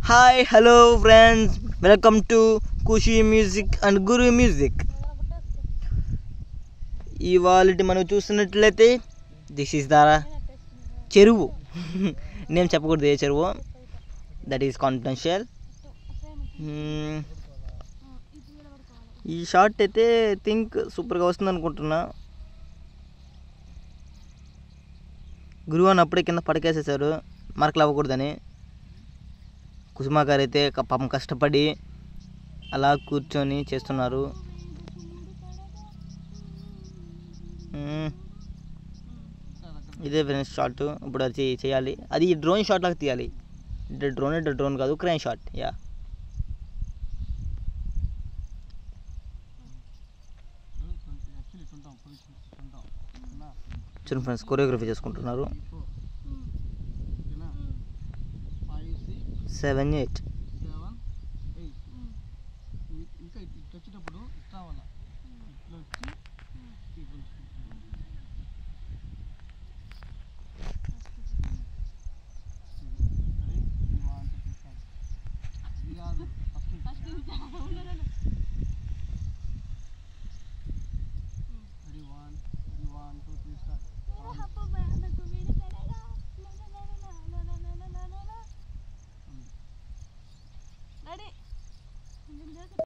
Hi hello friends welcome to Khushi music and Guru music ఇవాళ మనం చూస్తున్నట్లయితే దిస్ ఈస్ ద చెరువు నేను చెప్పకూడదు ఏ చెరువు దట్ ఈస్ కాన్ఫిడెన్షియల్ ఈ షార్ట్ అయితే థింక్ సూపర్గా వస్తుంది అనుకుంటున్నా గురువు అని అప్పుడే కింద పడకేసేసారు మార్కులు అవ్వకూడదని కుసుమా గారు అయితే క- పాపం కష్టపడి అలా కూర్చొని చేస్తున్నారు మ్మ్. ఇదే ఫ్రెండ్స్ షాట్ ఇప్పుడు అది చేయాలి అది డ్రోన్ షాట్ లాగా తీయాలి ఇటు డ్రోన్ ఇటు డ్రోన్ కాదు క్రైన్ షాట్ యా చూడండి ఫ్రెండ్స్ కొరియోగ్రఫీ చేసుకుంటున్నారు సెవెన్ ఎయిట్